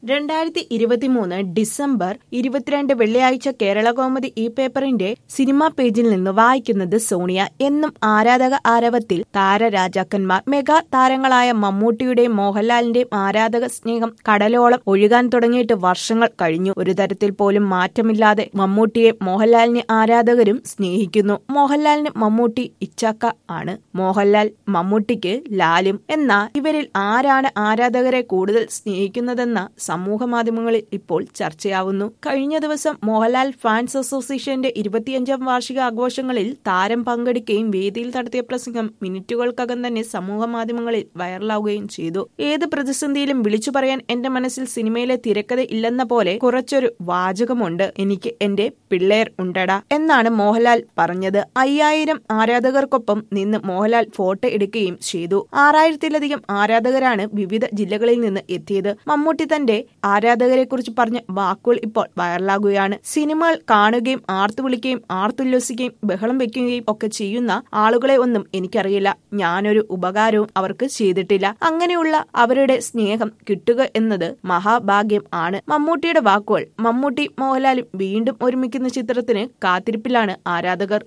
രണ്ടായിരത്തി ഇരുപത്തിമൂന്ന് ഡിസംബർ ഇരുപത്തിരണ്ട് വെള്ളിയാഴ്ച കേരളകൗമുദി ഈ പേപ്പറിന്റെ സിനിമാ പേജിൽ നിന്ന് വായിക്കുന്നത് സോണിയ എന്നും ആരാധക ആരവത്തിൽ താരരാജാക്കന്മാർ മെഗാ താരങ്ങളായ മമ്മൂട്ടിയുടെയും മോഹൻലാലിന്റെയും ആരാധക സ്നേഹം കടലോളം ഒഴുകാൻ തുടങ്ങിയിട്ട് വർഷങ്ങൾ കഴിഞ്ഞു ഒരു തരത്തിൽ പോലും മാറ്റമില്ലാതെ മമ്മൂട്ടിയെ മോഹൻലാലിനെ ആരാധകരും സ്നേഹിക്കുന്നു മോഹൻലാലിന് മമ്മൂട്ടി ഇച്ചാക്ക ആണ് മോഹൻലാൽ മമ്മൂട്ടിക്ക് ലാലും എന്നാൽ ഇവരിൽ ആരാണ് ആരാധകരെ കൂടുതൽ സ്നേഹിക്കുന്നതെന്ന സമൂഹ മാധ്യമങ്ങളിൽ ഇപ്പോൾ ചർച്ചയാവുന്നു കഴിഞ്ഞ ദിവസം മോഹൻലാൽ ഫാൻസ് അസോസിയേഷന്റെ ഇരുപത്തിയഞ്ചാം വാർഷിക ആഘോഷങ്ങളിൽ താരം പങ്കെടുക്കുകയും വേദിയിൽ നടത്തിയ പ്രസംഗം മിനിറ്റുകൾക്കകം തന്നെ സമൂഹ മാധ്യമങ്ങളിൽ വൈറലാവുകയും ചെയ്തു ഏത് പ്രതിസന്ധിയിലും വിളിച്ചു പറയാൻ എന്റെ മനസ്സിൽ സിനിമയിലെ തിരക്കഥ ഇല്ലെന്ന പോലെ കുറച്ചൊരു വാചകമുണ്ട് എനിക്ക് എന്റെ പിള്ളേർ ഉണ്ടടാ എന്നാണ് മോഹൻലാൽ പറഞ്ഞത് അയ്യായിരം ആരാധകർക്കൊപ്പം നിന്ന് മോഹൻലാൽ ഫോട്ടോ എടുക്കുകയും ചെയ്തു ആറായിരത്തിലധികം ആരാധകരാണ് വിവിധ ജില്ലകളിൽ നിന്ന് എത്തിയത് മമ്മൂട്ടി തന്റെ ആരാധകരെ കുറിച്ച് പറഞ്ഞ വാക്കുകൾ ഇപ്പോൾ വൈറലാകുകയാണ് സിനിമകൾ കാണുകയും ആർത്തു വിളിക്കുകയും ആർത്തുല്ലസിക്കുകയും ബഹളം വെക്കുകയും ഒക്കെ ചെയ്യുന്ന ആളുകളെ ഒന്നും എനിക്കറിയില്ല ഞാനൊരു ഉപകാരവും അവർക്ക് ചെയ്തിട്ടില്ല അങ്ങനെയുള്ള അവരുടെ സ്നേഹം കിട്ടുക എന്നത് മഹാഭാഗ്യം ആണ് മമ്മൂട്ടിയുടെ വാക്കുകൾ മമ്മൂട്ടി മോഹൻലാലും വീണ്ടും ഒരുമിക്കുന്ന ചിത്രത്തിന് കാത്തിരിപ്പിലാണ് ആരാധകർ